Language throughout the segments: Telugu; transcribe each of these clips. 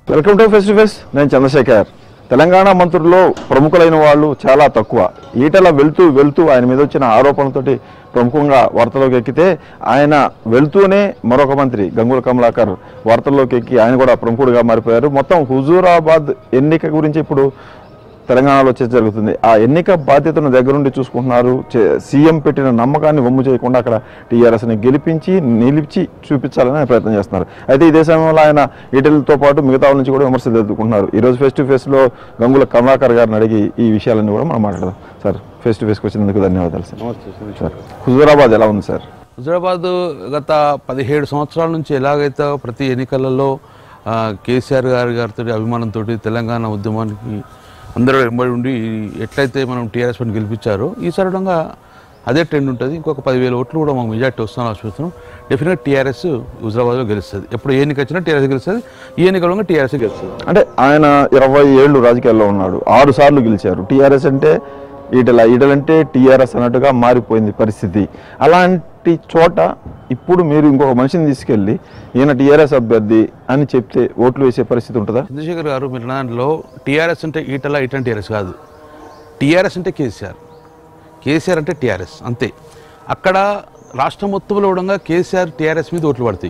Welcome to face to face నేను చంద్రశేఖర్ తెలంగాణ మంత్రుల్లో ప్రముఖులైన వాళ్ళు చాలా తక్కువ ఈటల వెళ్తూ వెళ్తూ ఆయన మీద వచ్చిన ఆరోపణలతోటి ప్రముఖంగా వార్తల్లోకి ఎక్కితే ఆయన వెళ్తూనే మరొక మంత్రి గంగుల కమలాకర్ వార్తల్లోకి ఎక్కి ఆయన కూడా ప్రముఖుడిగా మారిపోయారు మొత్తం హుజూరాబాద్ ఎన్నిక గురించి ఇప్పుడు తెలంగాణలో చర్చ జరుగుతుంది ఆ ఎన్నిక బాధ్యతను దగ్గరుండి చూసుకుంటున్నారు చే- సీఎం పెట్టిన నమ్మకాన్ని వమ్ము చేయకుండా అక్కడ టీఆర్ఎస్ని గెలిపించి నిలిచి చూపించాలని ఆయన ప్రయత్నం చేస్తున్నారు అయితే ఇదే సమయంలో ఆయన ఈటలతో పాటు మిగతా వాళ్ళ నుంచి కూడా విమర్శలు ఎదుర్కొంటున్నారు ఈ రోజు ఫేస్ టు ఫేస్లో గంగుల కమలాకర్ గారిని అడిగి ఈ విషయాలన్నీ కూడా మనం మాట్లాడదాం సార్ ఫేస్ టు ఫేస్కి వచ్చినందుకు ధన్యవాదాలు సార్ సార్ హుజూరాబాద్ ఎలా ఉంది సార్ హుజరాబాద్ గత పదిహేడు సంవత్సరాల నుంచి ఎలాగైతే ప్రతి ఎన్నికలలో ఆ, కేసీఆర్ గారి గారితో అభిమానంతో తెలంగాణ ఉద్యమానికి అందరూ వెంబడి ఉండి ఎట్లయితే మనం టీఆర్ఎస్ పని గెలిపించారో ఈసారి కూడా అదే ట్రెండ్ ఉంటుంది ఇంకొక పదివేల ఓట్లు కూడా మాకు మెజార్టీ వస్తాను ఆశిస్తున్నాం డెఫినెట్ టీఆర్ఎస్ హుజరాబాద్లో గెలుస్తుంది ఎప్పుడు ఏ ఎన్నిక వచ్చినా టీఆర్ఎస్ గెలుస్తుంది ఈ ఎన్నికలో టీఆర్ఎస్ గెలుస్తుంది అంటే ఆయన ఇరవై ఏళ్ళు రాజకీయాల్లో ఉన్నాడు ఆరు సార్లు గెలిచారు టీఆర్ఎస్ అంటే ఈటల ఈటల అంటే టీఆర్ఎస్ అన్నట్టుగా మారిపోయింది పరిస్థితి అలాంటి చోట ఇప్పుడు మీరు ఇంకొక మనిషిని తీసుకెళ్ళి ఈయన టీఆర్ఎస్ అభ్యర్థి అని చెప్తే ఓట్లు వేసే పరిస్థితి ఉంటుందా చంద్రశేఖర్ గారు మీరు దాంట్లో టీఆర్ఎస్ అంటే ఈటల ఈటల టీఆర్ఎస్ కాదు టీఆర్ఎస్ అంటే కేసీఆర్ కేసీఆర్ అంటే టీఆర్ఎస్ అంతే అక్కడ రాష్ట్రం మొత్తంలో కూడా కేసీఆర్ టీఆర్ఎస్ మీద ఓట్లు పడతాయి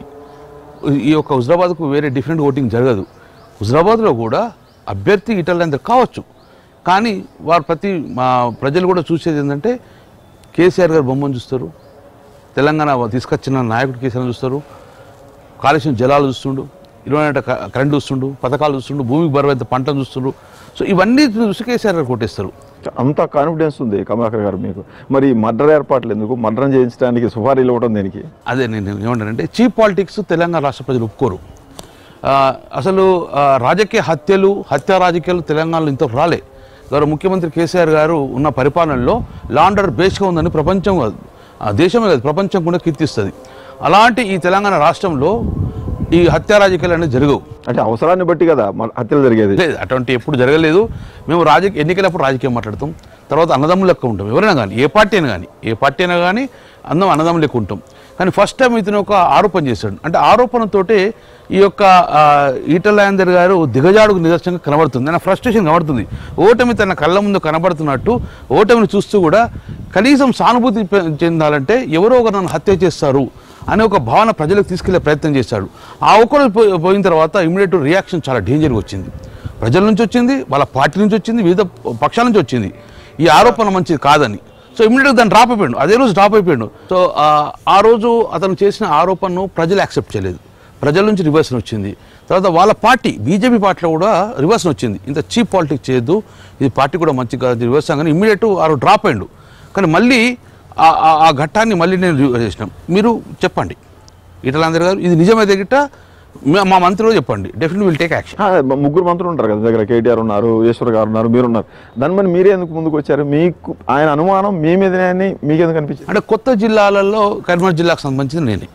ఈ యొక్క హుజరాబాద్కు వేరే డిఫరెంట్ ఓటింగ్ జరగదు హుజరాబాద్లో కూడా అభ్యర్థి ఈటలందరూ కావచ్చు కానీ వారు ప్రతి మా ప్రజలు కూడా చూసేది ఏంటంటే కేసీఆర్ గారు బొమ్మను చూస్తారు తెలంగాణ తీసుకొచ్చిన నాయకుడు కేసీఆర్ చూస్తారు కాలుష్యం జలాలు చూస్తుండు ఇరవై నాట కరెంట్ చూస్తుండు పథకాలు చూస్తుండు భూమికి బరువైతే పంటను చూస్తుండు సో ఇవన్నీ చూసి కేసీఆర్ గారు కొట్టేస్తారు అంత కాన్ఫిడెన్స్ ఉంది కమలాకర్ గారు మీకు మరి మర్డర్ ఏర్పాట్లు ఎందుకు మర్డర్ చేయించడానికి సుపారీలు ఇవ్వడం దేనికి అదే నేను ఏమంటానంటే చీప్ పాలిటిక్స్ తెలంగాణ రాష్ట్ర ప్రజలు ఒప్పుకోరు ఆ, అసలు ఆ, రాజకీయ హత్యలు హత్య రాజకీయాలు తెలంగాణలో ఇంత రాలే గౌరవ ముఖ్యమంత్రి కేసీఆర్ గారు ఉన్న పరిపాలనలో లాండర్ బేస్గా ఉందని ప్రపంచం కాదు ఆ దేశమే కాదు ప్రపంచం కూడా కీర్తిస్తుంది అలాంటి ఈ తెలంగాణ రాష్ట్రంలో ఈ హత్య రాజకీయాలు అనేది జరగవు అంటే అవసరాన్ని బట్టి కదా మన హత్యలు జరిగేది లేదు అటువంటి ఎప్పుడు జరగలేదు మేము రాజకీయ ఎన్నికలప్పుడు రాజకీయం మాట్లాడతాం తర్వాత అన్నదమ్ములు లెక్క ఉంటాం ఎవరైనా కానీ ఏ పార్టీ అయినా కానీ ఏ పార్టీ అయినా కానీ అందం అన్నదమ్ములు లెక్క ఉంటాం కానీ ఫస్ట్ టైం ఇతను ఒక ఆరోపణ చేశాడు అంటే ఆరోపణతోటే ఈ యొక్క ఆ, ఈటలాందర్ గారు దిగజాడుకు నిదర్శనంగా కనబడుతుంది ఆయన ఫ్రస్ట్రేషన్ కనబడుతుంది ఓటమి తన కళ్ళ ముందు కనబడుతున్నట్టు ఓటమిని చూస్తూ కూడా కనీసం సానుభూతి పె- చెందాలంటే ఎవరో ఒకరు నన్ను హత్య చేస్తారు అనే ఒక భావన ప్రజలకు తీసుకెళ్లే ప్రయత్నం చేశాడు ఆ ఒక్కరు పో- పోయిన తర్వాత ఇమీడియట్ రియాక్షన్ చాలా డేంజర్గా వచ్చింది ప్రజల నుంచి వచ్చింది వాళ్ళ పార్టీ నుంచి వచ్చింది వివిధ పక్షాల నుంచి వచ్చింది ఈ ఆరోపణ మంచిది కాదని సో ఇమీడియట్గా దాన్ని డ్రాప్ అయిపోయాడు అదే రోజు డ్రాప్ అయిపోయాడు సో ఆ, ఆ రోజు అతను చేసిన ఆరోపణను ప్రజలు యాక్సెప్ట్ చేయలేదు ప్రజల నుంచి రివర్సన్ వచ్చింది తర్వాత వాళ్ళ పార్టీ బీజేపీ పార్టీలో కూడా రివర్సన్ వచ్చింది ఇంత చీప్ పాలిటిక్స్ చేయొద్దు ఇది పార్టీ కూడా మంచి కాదు రివర్స్ కానీ ఇమీడియట్ ఆ రోజు డ్రాప్ అయ్యాడు కానీ మళ్ళీ ఆ- ఆ- ఆ ఘట్టాన్ని మళ్ళీ నేను రివ్యూ చేసినాం మీరు చెప్పండి ఈటలాందర్ గారు ఇది నిజమైతే గిట్ట మా- మా మంత్రిలో చెప్పండి డెఫినెట్ విల్ టేక్ యాక్షన్ ఆ, మ- ముగ్గురు మంత్రులు ఉంటారు కదా దగ్గర కేటీఆర్ ఉన్నారు ఈశ్వర్ గారు ఉన్నారు మీరు ఉన్నారు దాని మరి మీరే ఎందుకు ముందుకు వచ్చారు మీకు ఆయన అనుమానం మీ మీదనే అని మీకెందుకు అనిపించింది అంటే కొత్త జిల్లాలలో కరీంనగర్ జిల్లాకు సంబంధించింది నేనే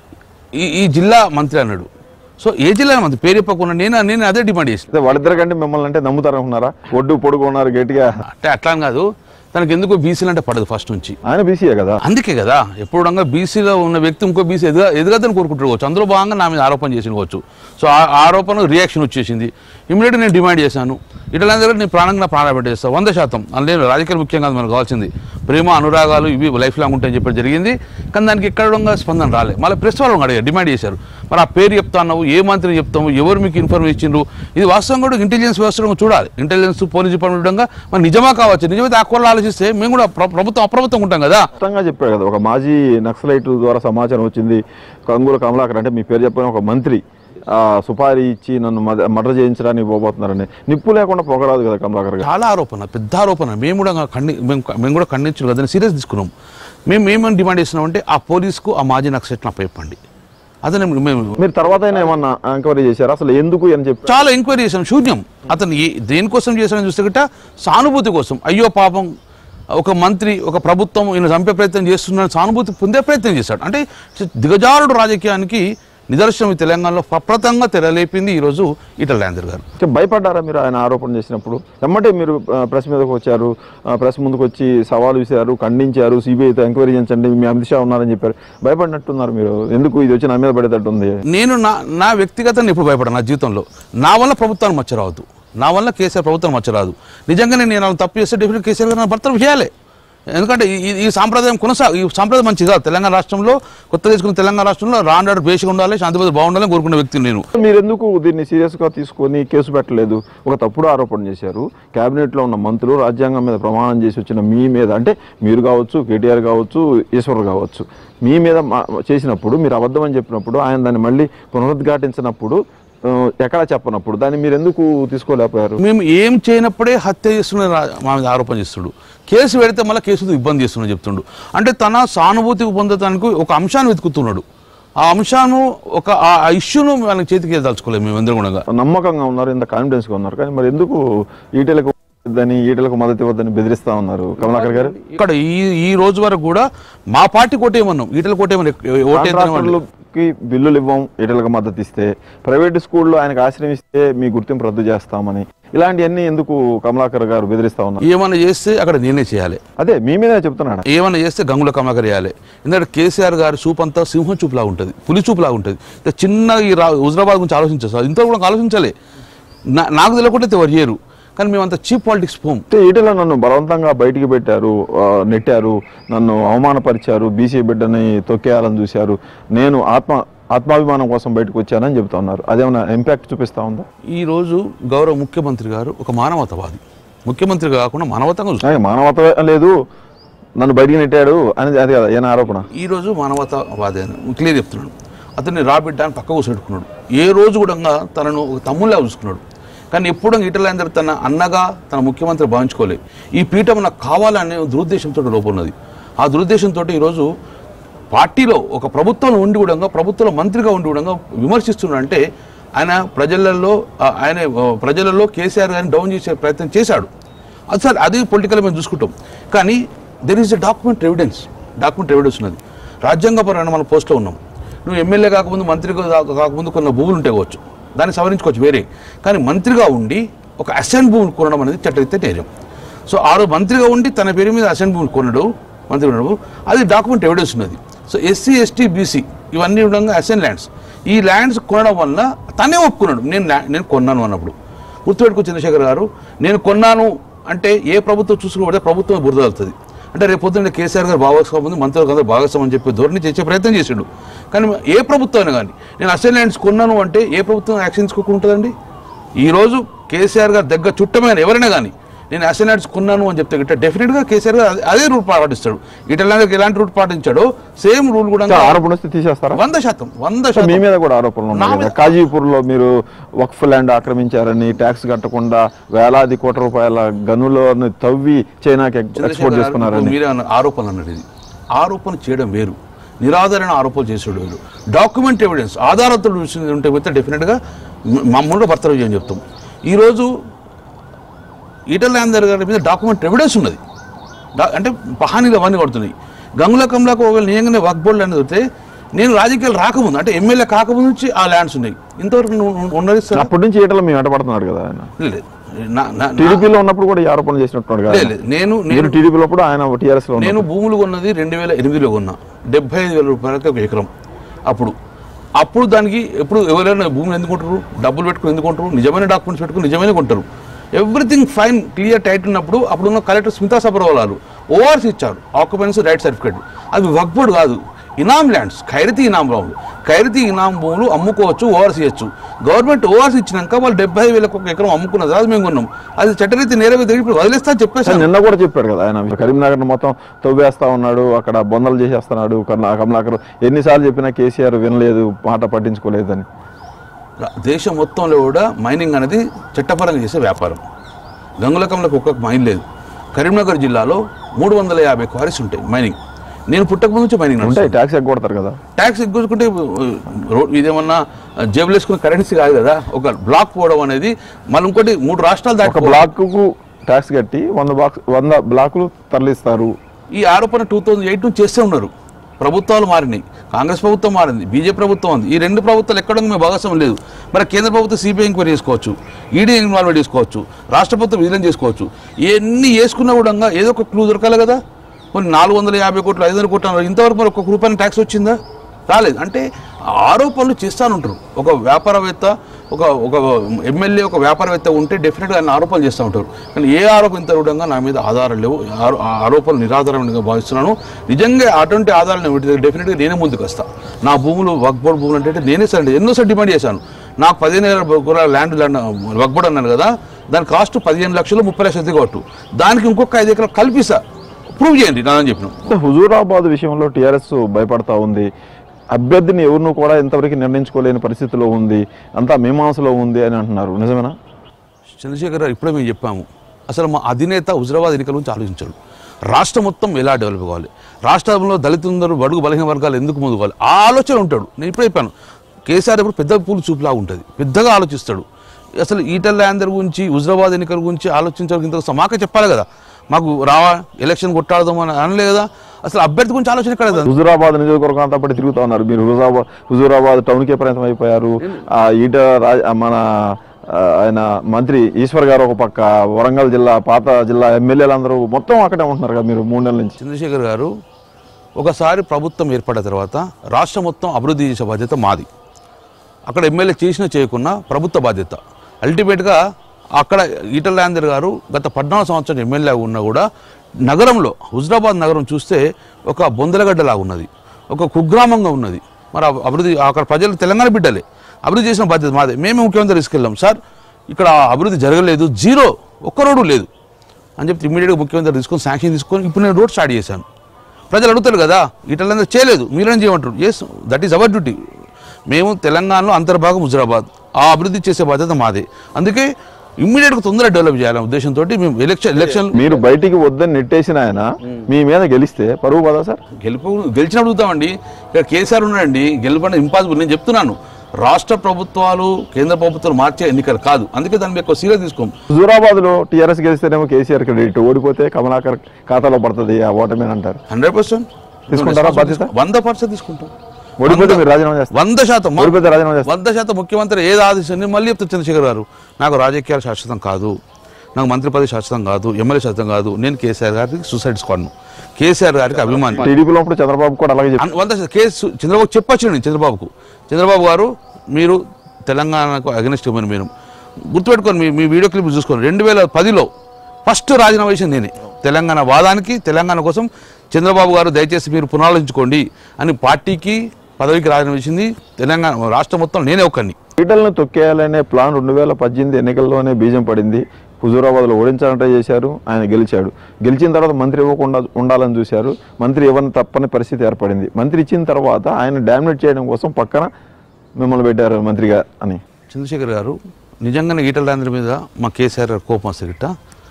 ఈ ఈ జిల్లా మంత్రి అన్నాడు సో ఏ జిల్లా మంత్రి పేరు చెప్పకుండా నేను నేను అదే డిమాండ్ చేసిన అదే వాళ్ళిద్దరు కంటే మిమ్మల్ని అంటే నమ్ముతారు అనుకున్నారా ఒడ్డు పొడుగు ఉన్నారు గట్టిగా అంటే అట్లా అని కాదు తనకు ఎందుకు బీసీలు అంటే పడదు ఫస్ట్ నుంచి ఆయన బీసీయే కదా అందుకే కదా ఎప్పుడు బీసీలో ఉన్న వ్యక్తి ఇంకో బీసీ ఎదుగ ఎదగదని కోరుకుంటుకోవచ్చు అందులో భాగంగా నా మీద ఆరోపణ చేసినవచ్చు సో ఆ ఆరోపణ రియాక్షన్ వచ్చేసింది ఇమీడియట్ నేను డిమాండ్ చేశాను ఇట్లా దగ్గర నేను ప్రాణంగా నా ప్రాణాలు పెట్టేస్తాను వంద శాతం అందులో రాజకీయాలు ముఖ్యం కాదు మనకు కావాల్సింది ప్రేమ అనురాగాలు ఇవి లైఫ్ లాంగ్ ఉంటాయని చెప్పి జరిగింది కానీ దానికి ఎక్కడ స్పందన రాలే మళ్ళీ ప్రెస్ వాళ్ళు అడిగారు డిమాండ్ చేశారు మరి ఆ పేరు చెప్తా అన్నావు ఏ మంత్రిని చెప్తాము ఎవరు మీకు ఇన్ఫర్మేషన్ ఇచ్చిండ్రు ఇది వాస్తవం కూడా ఇంటెలిజెన్స్ వ్యవస్థ కూడా చూడాలి ఇంటెలిజెన్స్ పోలీస్ డిపార్ట్మెంట్ విధంగా మరి నిజమా కావచ్చు నిజమైతే ఆ కోళ్ళు ఆలోచిస్తే మేము కూడా ప్ర- ప్రభుత్వం అప్రమత్తంగా ఉంటాం కదా స్పష్టంగా చెప్పాడు కదా ఒక మాజీ నక్సలైట్ ద్వారా సమాచారం వచ్చింది కంగుల కమలాకర్ అంటే మీ పేరు చెప్పిన ఒక మంత్రి ఆ, సుపారీ ఇచ్చి నన్ను మర్డర్ చేయించడానికి పోబోతున్నారని నిప్పు లేకుండా పొగరాదు కదా కమలాకర్ గారు చాలా ఆరోపణ పెద్ద ఆరోపణ మేము కూడా ఖండి మేము మేము కూడా ఖండించడం కదా సీరియస్ తీసుకున్నాం మేము ఏమని డిమాండ్ చేస్తున్నామంటే ఆ పోలీస్కు ఆ మాజీ నక్సలెట్ని అప్పచెప్పండి అతను మేము మీరు తర్వాత అయినా ఏమన్నా ఎంక్వైరీ చేశారా అసలు ఎందుకు అని చెప్పి చాలా ఎంక్వైరీ చేసాం శూన్యం అతను ఏ దేనికోసం చేశాడని చూస్తే గట్ట సానుభూతి కోసం అయ్యో పాపం ఒక మంత్రి ఒక ప్రభుత్వం ఈయన చంపే ప్రయత్నం చేస్తున్నారని సానుభూతి పొందే ప్రయత్నం చేశాడు అంటే దిగజారుడు రాజకీయానికి నిదర్శనం ఈ తెలంగాణలో ప్రప్రతంగా తెరలేపింది ఈరోజు ఈటల రాజేందర్ గారు అంటే భయపడ్డారా మీరు ఆయన ఆరోపణ చేసినప్పుడు ఎమ్మటే మీరు ఆ, ప్రెస్ మీదకి వచ్చారు ఆ, ప్రెస్ ముందుకు వచ్చి సవాలు విసిరారు ఖండించారు సిబిఐతో ఎంక్వైరీ చేయించండి మీ అమిత్ షా ఉన్నారని చెప్పారు భయపడినట్టున్నారు మీరు ఎందుకు ఇది వచ్చి నా మీద పడేటట్టు ఉంది నేను నా నా వ్యక్తిగతంగా ఎప్పుడు భయపడను నా జీవితంలో నా వల్ల ప్రభుత్వాన్ని మచ్చరావద్దు నా వల్ల కేసీఆర్ ప్రభుత్వం మచ్చరాదు నిజంగానే నేను అలా తప్పు చేస్తే డెఫినెట్ కేసీఆర్ గారు నా భర్తలు చేయాలి ఎందుకంటే ఈ- ఈ- ఈ సాంప్రదాయం కొనసా ఈ సాంప్రదాయం మంచిది కాదు తెలంగాణ రాష్ట్రంలో కొత్త తీసుకున్న తెలంగాణ రాష్ట్రంలో రాండ్ ఆర్డర్ బేసిగా ఉండాలి శాంతి భద్రత బాగుండాలని కోరుకునే వ్యక్తిని నేను మీరు ఎందుకు దీన్ని సీరియస్గా తీసుకొని కేసు పెట్టలేదు ఒక తప్పుడు ఆరోపణ చేశారు కేబినెట్లో ఉన్న మంత్రులు రాజ్యాంగం మీద ప్రమాణం చేసి వచ్చిన మీ మీద అంటే మీరు కావచ్చు కేటీఆర్ కావచ్చు ఈశ్వర్ కావచ్చు మీ మీద మా- చేసినప్పుడు మీరు అబద్ధం అని చెప్పినప్పుడు ఆయన దాన్ని మళ్ళీ పునరుద్ఘాటించినప్పుడు ఆ, ఎక్కడా చెప్పనప్పుడు దాన్ని మీరు ఎందుకు తీసుకోలేకపోయారు మేము ఏం చేయనప్పుడే హత్య చేస్తున్న రా- మా మీద ఆరోపణ చేస్తుడు కేసు పెడితే మళ్ళీ కేసుతో ఇబ్బంది చేస్తున్నా చెప్తుండు అంటే తన సానుభూతికి పొందడానికి ఒక అంశాన్ని వెతుకుతున్నాడు ఆ అంశాన్ని ఒక ఆ ఆ ఇష్యూను వాళ్ళకి చేతికి దలుచుకోలేము మేము అందరం కూడా నమ్మకంగా ఉన్నారు ఇంత కాన్ఫిడెన్స్గా ఉన్నారు కానీ మరి ఎందుకు ఈటలకు వద్దని ఈటలకు మద్దతు ఇవ్వద్దని బెదిరిస్తా ఉన్నారు కమలాకర్ గారు ఇక్కడ ఈ ఈ రోజు వరకు కూడా మా పార్టీ కోటేమన్నాం ఈటల కోటేమని ఓటేద్దాం కాంట్రాక్టర్లకి బిల్లులు ఇవ్వం ఈటలకు మద్దతు ఇస్తే ప్రైవేట్ స్కూల్లో ఆయనకు ఆశ్రమిస్తే మీ గుర్తింపు రద్దు చేస్తామని ఇలాంటివన్నీ ఎందుకు కమలాకర్ గారు బెదిరిస్తా ఉన్నారు ఏమైనా చేస్తే అక్కడ నేనే చేయాలి అదే మీ మీదే చెప్తున్నాడు ఏమైనా చేస్తే గంగుల కమలాకర్ చేయాలి ఎందుకంటే కేసీఆర్ గారి చూపు అంతా సింహం చూపులా ఉంటుంది పులి చూపులా ఉంటుంది ఇక చిన్న ఈ రా హుజరాబాద్ గురించి ఆలోచించారు ఇంత కూడా ఆలోచించాలి నా- నాకు తెలియకుండా ఎవరు చేయరు కానీ మేమంతా చీప్ పాలిటిక్స్ పోం అంటే ఈటల నన్ను బలవంతంగా బయటికి పెట్టారు ఆ, నెట్టారు నన్ను అవమానపరిచారు బీసీ బిడ్డని తొక్కేయాలని చూశారు నేను ఆత్మ ఆత్మాభిమానం కోసం బయటకు వచ్చానని చెబుతా ఉన్నారు అదేమన్నా ఇంపాక్ట్ చూపిస్తా ఉందా ఈ రోజు గౌరవ ముఖ్యమంత్రి గారు ఒక మానవతావాది ముఖ్యమంత్రి కాకుండా మానవతంగా చూస్తారు ఆయన మానవత లేదు నన్ను బయటికి నెట్టాడు అని అది కదా ఏనా ఆరోపణ ఈ రోజు మానవతావాది అని క్లియర్ చెప్తున్నాడు అతన్ని రాబిడ్డ అని పక్క కూర్చోబెట్టుకున్నాడు ఏ రోజు కూడా తనను ఒక తమ్ముళ్ళగా చూసుకున్నాడు కానీ ఎప్పుడు ఈటలందరూ తన అన్నగా తన ముఖ్యమంత్రి భావించుకోలేదు ఈ పీఠం నాకు కావాలనే దురుద్దేశంతో లోపన్నది ఆ దురుద్దేశంతో ఈరోజు పార్టీలో ఒక ప్రభుత్వంలో ఉండి కూడా ప్రభుత్వంలో మంత్రిగా ఉండి కూడా విమర్శిస్తున్నాడంటే ఆయన ప్రజలలో ఆ, ఆయన ఆ, ప్రజలలో కేసీఆర్ గారిని డౌన్ చేసే ప్రయత్నం చేశాడు అది సార్ అది పొలిటికల్ మేము చూసుకుంటాం కానీ there is a document evidence document evidence ఉన్నది రాజ్యాంగపరమైన మన పోస్ట్లో ఉన్నాం నువ్వు ఎమ్మెల్యే కాకముందు మంత్రిగా కా- కాకముందు కొన్ని భూములు ఉంటే కావచ్చు దాన్ని సవరించుకోవచ్చు వేరే కానీ మంత్రిగా ఉండి ఒక అసెంట్ భూములు కొనడం అనేది చట్టరీత్యా నేరం సో ఆరు మంత్రిగా ఉండి తన పేరు మీద అసెంట్ భూములు కొనడు మంత్రి కొనడు అది డాక్యుమెంట్ ఎవిడెన్స్ ఉన్నది సో ఎస్సీ ఎస్టీ బీసీ ఇవన్నీ ఉండగా అసెంట్ ల్యాండ్స్ ఈ ల్యాండ్స్ కొనడం వల్ల తనే ఒప్పుకున్నాడు నేను ల్యా- నేను కొన్నాను అన్నప్పుడు గుర్తుపెట్టుకో చంద్రశేఖర్ గారు నేను కొన్నాను అంటే ఏ ప్రభుత్వం చూసుకోబడితే ప్రభుత్వం బురద వెళ్తుంది అంటే రేపు పొద్దున్న కేసీఆర్ గారు భాగస్వామ్యం ఉంది మంత్రులకు అందరూ భాగస్వామ్యం అని చెప్పి ధోరణి చేసే ప్రయత్నం చేసాడు కానీ ఏ ప్రభుత్వం అయినా కానీ నేను అసెంట్ ల్యాండ్స్ కొన్నాను అంటే ఏ ప్రభుత్వం యాక్షన్ తీసుకోకుంటుందండి ఈరోజు కేసీఆర్ గారు దగ్గర చుట్టమైన ఎవరైనా కానీ నేను అసెంట్ కొన్నాను అని చెప్తే గిట్ట డెఫినెట్గా కేసీఆర్ గారు అదే- అదే రూట్ పాటిస్తాడు ఇటలాగా ఎలాంటి రూట్ పాటించాడో సేమ్ రూల్ కూడా ఇంకా ఆరోపణ వస్తే తీసేస్తారా వంద శాతం వంద మీ శాతం మీద కూడా ఆరోపణలు ఉన్నాయి నా కదా కాజీపూర్ లో మీరు వక్ఫ్ ల్యాండ్ ఆక్రమించారని ట్యాక్స్ కట్టకుండా వేలాది కోట్ల రూపాయల గనులను తవ్వి చైనాకి ఎక్స్పోర్ట్ చంద్రశేఖర్ గారు, చేసుకున్నారని మీరే అన్న ఆరోపణలు అన్నది ఇది ఆరోపణ చేయడం వేరు నిరాధారణ ఆరోపణలు చేసేడు వేరు డాక్యుమెంట్ ఎవిడెన్స్ ఆధారాలతో చూసింది ఉంటే పోతే డెఫినెట్గా మమ్మల్ని భర్తలు చేయని చెప్తాం ఈరోజు ఈటల రాజేందర్ గారి మీద డాక్యుమెంట్ ఎవిడెన్స్ ఉన్నది డా- అంటే పహానీలు అవన్నీ కొడుతున్నాయి గంగుల కమలకు ఒకవేళ నిజంగానే వర్క్ బోర్డు అనేది వస్తే నేను రాజకీయాలు రాకముందు అంటే ఎమ్మెల్యే కాకముందు నుంచి ఆ ల్యాండ్స్ ఉన్నాయి ఇంతవరకు నువ్వు ఉన్నది సార్ అప్పటి నుంచి ఈటల మేము వెంటబడుతున్నాడు కదా ఆయన లేదు నా- నా- నా- టీడీపీలో ఉన్నప్పుడు కూడా ఈ ఆరోపణలు చేసినట్టున్నాడు కదా లేదు, లేదు. నేను నేను మీరు టీడీపీలో అప్పుడు ఆయన టీఆర్ఎస్ లో నేను ఉన్నారు భూములు కొన్నది రెండు వేల ఎనిమిదిలో కొన్నా డెబ్బై ఐదు వేల రూపాయలకి ఒక ఎకరం అప్పుడు అప్పుడు దానికి ఎప్పుడు ఎవరైనా భూములు ఎందుకు కొంటారు డబ్బులు పెట్టుకుని ఎందుకు కొంటారు నిజమైన డాక్యుమెంట్స్ పెట్టుకుని నిజమైన కొంటారు ఎవ్రీథింగ్ ఫైన్ క్లియర్ టైట్ ఉన్నప్పుడు అప్పుడు ఉన్న కలెక్టర్ స్మితా సబర్వాలాలు ఓఆర్సీ ఇచ్చారు ఆక్యుపెన్సీ రైట్ సర్టిఫికేట్ అది వర్క్బోర్డ్ కాదు ఇనామ్ ల్యాండ్స్ ఖైరతీ ఇనాం భూములు ఖైరతీ ఇనాం భూములు అమ్ముకోవచ్చు ఓఆర్సీ ఇచ్చు గవర్నమెంట్ ఓఆర్సీ ఇచ్చినాక వాళ్ళు డెబ్బై ఐదు వేలకు ఒక ఎకరం అమ్ముకున్నది అది మేము కొన్నాం అది చట్టరీతి నేరవి ఇప్పుడు వదిలేస్తా చెప్పేసి కానీ నిన్న కూడా చెప్పాడు కదా ఆయన కరీంనగర్ మొత్తం తవ్వేస్తా ఉన్నాడు అక్కడ బొందలు చేసేస్తున్నాడు కన్నా కమలాకర్ ఎన్నిసార్లు చెప్పినా కేసీఆర్ వినలేదు మాట పట్టించుకోలేదని రా- దేశం మొత్తంలో కూడా మైనింగ్ అనేది చట్టపరంగా చేసే వ్యాపారం గంగులకంలకు ఒక్కొక్క మైన్ లేదు కరీంనగర్ జిల్లాలో మూడు వందల యాభై క్వారీస్ ఉంటాయి మైనింగ్ నేను పుట్టక నుంచి మైనింగ్ ఉంటాయి ట్యాక్స్ ఎగ్గొడతారు కదా ట్యాక్స్ ఎగ్గుకుంటే రోడ్ ఇదేమన్నా జేబులు వేసుకునే కరెన్సీ కాదు కదా ఒక బ్లాక్ పోవడం అనేది మళ్ళీ ఇంకోటి మూడు రాష్ట్రాలు ఒక దాకా బ్లాక్ కు ట్యాక్స్ కట్టి వంద బాక్స్ వంద బ్లాకులు తరలిస్తారు ఈ ఆరోపణ టూ థౌజండ్ ఎయిట్ నుంచి చేస్తూ ఉన్నారు ప్రభుత్వాలు మారినాయి కాంగ్రెస్ ప్రభుత్వం మారింది బీజేపీ ప్రభుత్వం ఉంది ఈ రెండు ప్రభుత్వాలు ఎక్కడ మేము భాగస్వామ్యం లేదు మరి కేంద్ర ప్రభుత్వం సిబిఐ ఎంక్వైరీ చేసుకోవచ్చు ఈడీ ఇన్వాల్వ్ చేసుకోవచ్చు రాష్ట్ర ప్రభుత్వం విధులను చేసుకోవచ్చు ఇవన్నీ వేసుకున్నా కూడా ఏదో ఒక క్లూ దొరకాలి కదా కొన్ని నాలుగు వందల యాభై కోట్లు ఐదు వందల కోట్లు అన్నారు. ఇంతవరకు మరి ఒక్క రూపాయల ట్యాక్స్ వచ్చిందా రాలేదు అంటే ఆరోపణలు చేస్తానుంటారు ఒక వ్యాపారవేత్త ఒక ఒక ఎమ్మెల్యే ఒక వ్యాపారవేత్త ఉంటే డెఫినెట్గా ఆయన ఆరోపణలు చేస్తూ ఉంటారు కానీ ఏ ఆరోపణ ఇంత రూఢంగా నా మీద ఆధారాలు లేవు ఆరో- ఆ ఆరోపణలు నిరాధారమైనగా భావిస్తున్నాను నిజంగా అటువంటి ఆధారాలు డెఫినెట్గా నేనే ముందుకు వస్తా నా భూములు వక్బోర్డ్ భూములు అంటే నేనే సరే ఎన్నోసారి డిమాండ్ చేశాను నాకు పదిహేను వేల ల్యాండ్ ల్యాండ్ వక్బోర్డ్ అన్నాను కదా దాని కాస్ట్ పదిహేను లక్షలు ముప్పై లక్షలు దిగొట్టు దానికి ఇంకొక ఐదు ఎకరాలు కల్పిస్తా ప్రూవ్ చేయండి నాదని చెప్పిన అంటే హుజూరాబాద్ విషయంలో టీఆర్ఎస్ భయపడతా ఉంది అభ్యర్థిని ఎవరినూ కూడా ఇంతవరకు నిర్ణయించుకోలేని పరిస్థితిలో ఉంది అంతా మీమాంసలో ఉంది అని అంటున్నారు నిజమేనా చంద్రశేఖర్ గారు ఇప్పుడే మేము చెప్పాము అసలు మా అధినేత హుజరాబాద్ ఎన్నికల గురించి ఆలోచించాడు రాష్ట్రం మొత్తం ఎలా డెవలప్ కావాలి రాష్ట్రంలో దళితులందరూ బడుగు బలహీన వర్గాలు ఎందుకు ముందుకోవాలి ఆ ఆలోచన ఉంటాడు నేను ఇప్పుడే చెప్పాను కేసీఆర్ ఇప్పుడు పెద్ద పూలు చూపులా ఉంటుంది పెద్దగా ఆలోచిస్తాడు అసలు ఈటల ల్యాండర్ గురించి హుజరాబాద్ ఎన్నికల గురించి ఆలోచించడానికి ఇంత మాకే చెప్పాలి కదా మాకు రావా ఎలక్షన్ కొట్టాడదాం అని అనలే కదా అసలు అభ్యర్థి గురించి ఆలోచన ఎక్కడ కదా హుజూరాబాద్ నియోజకవర్గం అంతా పడి తిరుగుతా ఉన్నారు మీరు హుజూరాబాద్ హుజూరాబాద్ టౌన్కే పరిమితం అయిపోయారు ఆ ఈట రాజ్- ఆ మన ఆ, ఆయన మంత్రి ఈశ్వర్ గారు ఒక పక్క వరంగల్ జిల్లా పాత జిల్లా ఎమ్మెల్యేలందరూ మొత్తం అక్కడే ఉంటున్నారు కదా మీరు మూడు నెలల నుంచి చంద్రశేఖర్ గారు ఒకసారి ప్రభుత్వం ఏర్పడిన తర్వాత రాష్ట్రం మొత్తం అభివృద్ధి చేసే బాధ్యత మాది అక్కడ ఎమ్మెల్యే చేసినా చేయకున్నా ప్రభుత్వ బాధ్యత అల్టిమేట్గా అక్కడ ఈటల రాజేందర్ గారు గత పద్నాలుగు సంవత్సరాలు ఎమ్మెల్యే ఉన్నా కూడా నగరంలో హుజరాబాద్ నగరం చూస్తే ఒక బొందలగడ్డలాగా ఉన్నది ఒక కుగ్రామంగా ఉన్నది మరి అభి- అభివృద్ధి అక్కడ ప్రజలు తెలంగాణ బిడ్డలే అభివృద్ధి చేసిన బాధ్యత మాదే మేము ముఖ్యమంత్రి తీసుకెళ్ళాం సార్ ఇక్కడ అభివృద్ధి జరగలేదు జీరో ఒక్క రోడ్డు లేదు అని చెప్పి ఇమీడియట్గా ముఖ్యమంత్రి తీసుకొని శాంక్షన్ తీసుకొని ఇప్పుడు నేను రోడ్ స్టార్ట్ చేశాను ప్రజలు అడుగుతారు కదా ఇటలందరూ చేయలేదు మీరేం చేయమంటారు yes that is our duty మేము తెలంగాణలో అంతర్భాగం హుజరాబాద్ ఆ అభివృద్ధి చేసే బాధ్యత మాదే అందుకే ఇమ్మీడియట్గా తొందరగా డెవలప్ చేయాలనే ఉద్దేశంతో మేము ఎలక్షన్ ఎలక్షన్ మీరు బయటికి వద్దని నెట్టేసిన ఆయన మీ మీద గెలిస్తే పరువు కదా సార్ గెలుపు గెలిచిన అడుగుతామండి ఇక్కడ కేసీఆర్ ఉన్నాడండి గెలుపడం ఇంపాసిబుల్ నేను చెప్తున్నాను రాష్ట్ర ప్రభుత్వాలు కేంద్ర ప్రభుత్వాలు మార్చే ఎన్నికలు కాదు అందుకే దాన్ని ఎక్కువ సీరియస్ తీసుకోం హుజూరాబాద్ లో టీఆర్ఎస్ గెలిస్తేనేమో కేసీఆర్ క్రెడిట్ ఓడిపోతే కమలాకర్ ఖాతాలో పడుతుంది ఆ ఓటమి అని అంటారు హండ్రెడ్ పర్సెంట్ తీసుకుంటారా బాధ్యత? వంద పర్సెంట్ తీసుకుంటాం ఓడిపోతే మీరు రాజీనామా చేస్తారు వంద శాతం మా- ఓడిపోతే రాజీనామా చేస్తారు వంద శాతం ముఖ్యమంత్రి ఏది ఆదేశం నేను మళ్ళీ చెప్తా చంద్రశేఖర్ గారు నాకు రాజకీయాలు శాశ్వతం కాదు నాకు మంత్రి పదవి శాశ్వతం కాదు ఎమ్మెల్యే శాశ్వతం కాదు నేను కేసీఆర్ గారికి సూసైడ్ స్క్వాడ్ను కేసీఆర్ గారికి అభిమాని టీడీపీలో ఉన్నప్పుడు చంద్రబాబు కూడా అలాగే చెప్పారు అన్- వంద శాతం కేసు చంద్రబాబు చెప్పొచ్చు నేను చంద్రబాబుకు చంద్రబాబు గారు మీరు తెలంగాణకు అగనిస్ట్ ఇవ్వని మీరు గుర్తుపెట్టుకొని మీ మీ వీడియో క్లిప్ చూసుకోండి రెండు వేల పదిలో ఫస్ట్ రాజీనామా చేసింది నేనే తెలంగాణ వాదానికి తెలంగాణ కోసం చంద్రబాబు గారు దయచేసి మీరు పునరాలోచించుకోండి అని పార్టీకి పదవికి రాజీనామా చేసింది తెలంగాణ రాష్ట్రం మొత్తం నేనే ఒక్కడిని ఈటలను తొక్కేయాలనే ప్లాన్ రెండు వేల పద్దెనిమిది ఎన్నికల్లోనే బీజం పడింది హుజూరాబాద్లో ఓడించాలంటే చేశారు ఆయన గెలిచాడు గెలిచిన తర్వాత మంత్రి ఇవ్వకుండా ఉండాలని చూశారు మంత్రి ఇవ్వని తప్పని పరిస్థితి ఏర్పడింది మంత్రి ఇచ్చిన తర్వాత ఆయన డామినేట్ చేయడం కోసం పక్కన మిమ్మల్ని పెట్టారు మంత్రిగా అని చంద్రశేఖర్ గారు నిజంగానే ఈటల రాజేంద్ర మీద మా కేసీఆర్ గారు కోపం వస్తే గిట్ట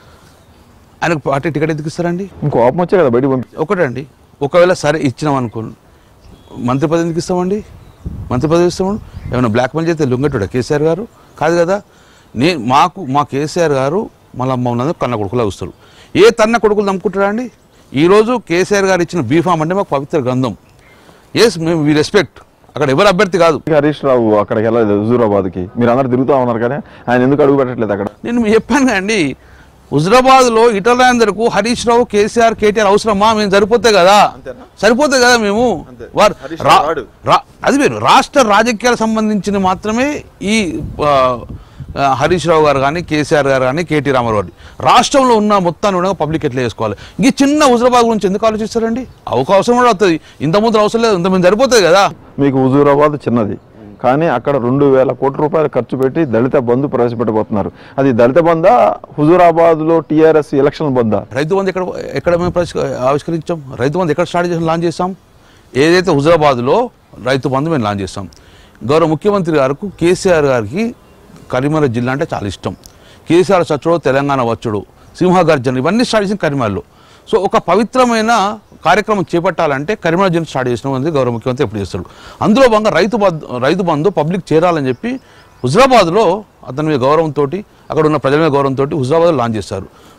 ఆయనకు పార్టీ టికెట్ ఎందుకు ఇస్తారండి ఇంకో కోపం వచ్చే కదా బయటికి పంపి ఒకటండి ఒకవేళ సరే ఇచ్చినాం అనుకోండి మంత్రి పదవి ఎందుకు ఇస్తామండి మంత్రి పదవి ఇస్తామండి ఏమైనా బ్లాక్ మెయిల్ చేస్తే లొంగెట్టుడా కేసీఆర్ గారు కాదు కదా నే మాకు మా కేసీఆర్ గారు మళ్ళీ మమ్మల్ని కన్న కొడుకులా వస్తారు ఏ తన్న కొడుకులు నమ్ముకుంటారా అండి ఈరోజు కేసీఆర్ గారు ఇచ్చిన బీఫామ్ అంటే మాకు పవిత్ర గ్రంథం ఎస్ మేము వి రెస్పెక్ట్ అక్కడ ఎవరు అభ్యర్థి కాదు హరీష్ రావు అక్కడికి వెళ్ళలేదు హుజూరాబాద్కి మీరు అందరు తిరుగుతూ ఉన్నారు కానీ ఆయన ఎందుకు అడుగు పెట్టట్లేదు అక్కడ నేను మీకు చెప్పాను కదండి హుజరాబాద్లో ఇటలాందరకు హరీష్ రావు కేసీఆర్ కేటీఆర్ అవసరమా మేము సరిపోతే కదా సరిపోతే కదా మేము వారు రా- రా- అది వేరు రాష్ట్ర రాజకీయాలకు సంబంధించిన మాత్రమే ఈ ఆ, ఆ, హరీష్ రావు గారు కానీ కేసీఆర్ గారు కానీ కేటీ రామారావు గారు రాష్ట్రంలో ఉన్న మొత్తాన్ని కూడా పబ్లిక్ ఎట్లా చేసుకోవాలి ఈ చిన్న హుజరాబాద్ గురించి ఎందుకు ఆలోచిస్తారండి అవకాశం కూడా వస్తుంది ఇంత ముందు అవసరం లేదు ఇంత మేము సరిపోతుంది కదా మీకు హుజూరాబాద్ చిన్నది కానీ అక్కడ రెండు వేల కోట్ల రూపాయలు ఖర్చు పెట్టి దళిత బంధు ప్రవేశపెట్టబోతున్నారు అది దళిత బందా హుజూరాబాద్లో టీఆర్ఎస్ ఎలక్షన్ బందా రైతు బంధు ఎక్కడ ఎక్కడ మేము పరిష్క- ఆవిష్కరించాం రైతు బంధు ఎక్కడ స్టార్ట్ చేసి లాంచ్ చేస్తాం ఏదైతే హుజరాబాద్లో రైతు బంధు మేము లాంచ్ చేస్తాం గౌరవ ముఖ్యమంత్రి గారికి కేసీఆర్ గారికి కరీంనగర్ జిల్లా అంటే చాలా ఇష్టం కేసీఆర్ చచ్చుడు తెలంగాణ వచ్చుడు సింహగర్జన ఇవన్నీ స్టార్ట్ చేసిన కరీంనగర్లో సో ఒక పవిత్రమైన కార్యక్రమం చేపట్టాలంటే కరీంనగర్ జిల్లా స్టార్ట్ చేసిన అనేది గౌరవ ముఖ్యమంత్రి ఎప్పుడు చేస్తాడు అందులో భాగంగా రైతు బంధు రైతు బంధు పబ్లిక్ చేరాలని చెప్పి హుజరాబాద్లో అతని మీద గౌరవంతో అక్కడ ఉన్న ప్రజల మీద గౌరవంతో హుజరాబాద్లో లాంచ్ చేస్తారు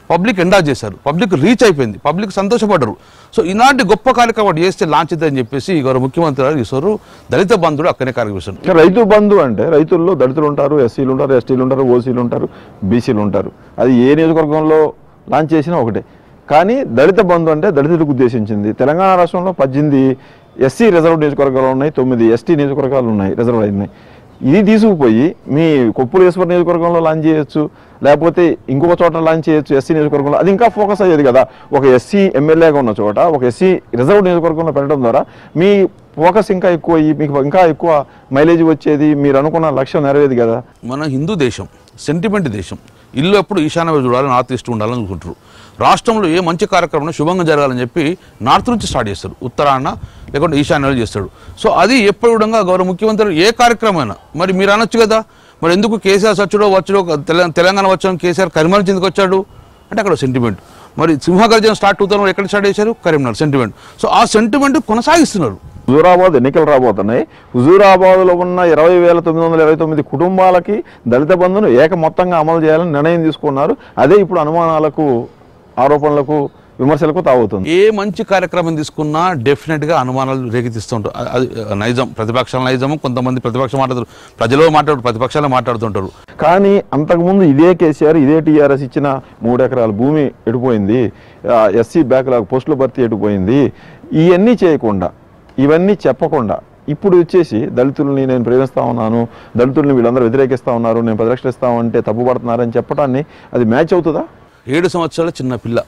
పబ్లిక్ ఎండా చేశారు పబ్లిక్ రీచ్ అయిపోయింది పబ్లిక్ సంతోషపడ్డరు సో ఇలాంటి గొప్ప కార్యక్రమం చేస్తే లాంచ్ అవుతుందని చెప్పేసి గౌరవ ముఖ్యమంత్రి గారు ఈశ్వరు దళిత బంధుడు అక్కడే కార్యక్రమం ఇంకా రైతు బంధు అంటే రైతుల్లో దళితులు ఉంటారు ఎస్సీలు ఉంటారు ఎస్టీలు ఉంటారు ఓసీలు ఉంటారు బీసీలు ఉంటారు అది ఏ నియోజకవర్గంలో లాంచ్ చేసినా ఒకటే కానీ దళిత బంధు అంటే దళితులకు ఉద్దేశించింది తెలంగాణ రాష్ట్రంలో పద్దెనిమిది ఎస్సీ రిజర్వ్ నియోజకవర్గాలు ఉన్నాయి తొమ్మిది ఎస్టీ నియోజకవర్గాలు ఉన్నాయి రిజర్వ్ అయినాయి ఇది తీసుకుపోయి మీ కొప్పులు ఈశ్వర్ నియోజకవర్గంలో లాంచ్ చేయొచ్చు లేకపోతే ఇంకొక చోట లాంచ్ చేయొచ్చు ఎస్సీ నియోజకవర్గంలో అది ఇంకా ఫోకస్ అయ్యేది కదా ఒక ఎస్సీ ఎమ్మెల్యేగా ఉన్న చోట ఒక ఎస్సీ రిజర్వ్ నియోజకవర్గంలో పెట్టడం ద్వారా మీ ఫోకస్ ఇంకా ఎక్కువ అయ్యి మీకు ఇంకా ఎక్కువ మైలేజ్ వచ్చేది మీరు అనుకున్న లక్ష్యం నెరవేది కదా మన హిందూ దేశం సెంటిమెంట్ దేశం ఇల్లు ఎప్పుడు ఈశాన్య వైపు చూడాలి నార్త్ ఈస్ట్ ఉండాలని అనుకుంటారు రాష్ట్రంలో ఏ మంచి కార్యక్రమం శుభంగా జరగాలని చెప్పి నార్త్ నుంచి స్టార్ట్ చేస్తారు ఉత్తరాన లేకుంటే ఈశాన్యాలు చేస్తాడు సో అది ఎప్పుడు కూడా గౌరవ ముఖ్యమంత్రి ఏ కార్యక్రమం అయినా మరి మీరు అనొచ్చు కదా మరి ఎందుకు కేసీఆర్ వచ్చాడో వచ్చాడో తెల- తెలంగాణ వచ్చాడు కేసీఆర్ కరీంనగర్ నుంచి ఎందుకు వచ్చాడు అంటే అక్కడ సెంటిమెంట్ మరి సింహగర్జన స్టార్ట్ అవుతారు ఎక్కడ స్టార్ట్ చేశారు కరీంనగర్ సెంటిమెంట్ సో ఆ సెంటిమెంట్ కొనసాగిస్తున్నారు హుజూరాబాద్ ఎన్నికలు రాబోతున్నాయి హుజూరాబాద్లో ఉన్న ఇరవై వేల తొమ్మిది వందల ఇరవై తొమ్మిది కుటుంబాలకి దళిత బంధును ఏక మొత్తంగా అమలు చేయాలని నిర్ణయం తీసుకున్నారు అదే ఇప్పుడు అనుమానాలకు ఆరోపణలకు విమర్శలకు తావుతుంది ఏ మంచి కార్యక్రమం తీసుకున్నా డెఫినెట్గా అనుమానాలు రేకెత్తిస్తుంటారు అ- అది నైజం ప్రతిపక్షాల నైజము కొంతమంది ప్రతిపక్షం మాట్లాడుతారు ప్రజలు మాట్లాడు ప్రతిపక్షాలే మాట్లాడుతుంటారు కానీ అంతకుముందు ఇదే కేసీఆర్ ఇదే టీఆర్ఎస్ ఇచ్చిన మూడు ఎకరాల భూమి ఎడిపోయింది ఎస్సీ బ్యాక్లాగ్ పోస్టుల భర్తీ ఎడిపోయింది ఇవన్నీ చేయకుండా ఇవన్నీ చెప్పకుండా ఇప్పుడు వచ్చేసి దళితుల్ని నేను ప్రేమిస్తా ఉన్నాను దళితుల్ని వీళ్ళందరూ వ్యతిరేకిస్తా ఉన్నారు నేను పది లక్షలు ఇస్తామంటే తప్పు పడుతున్నారని చెప్పడాన్ని అది మ్యాచ్ అవుతుందా ఏడు సంవత్సరాల చిన్న పిల్ల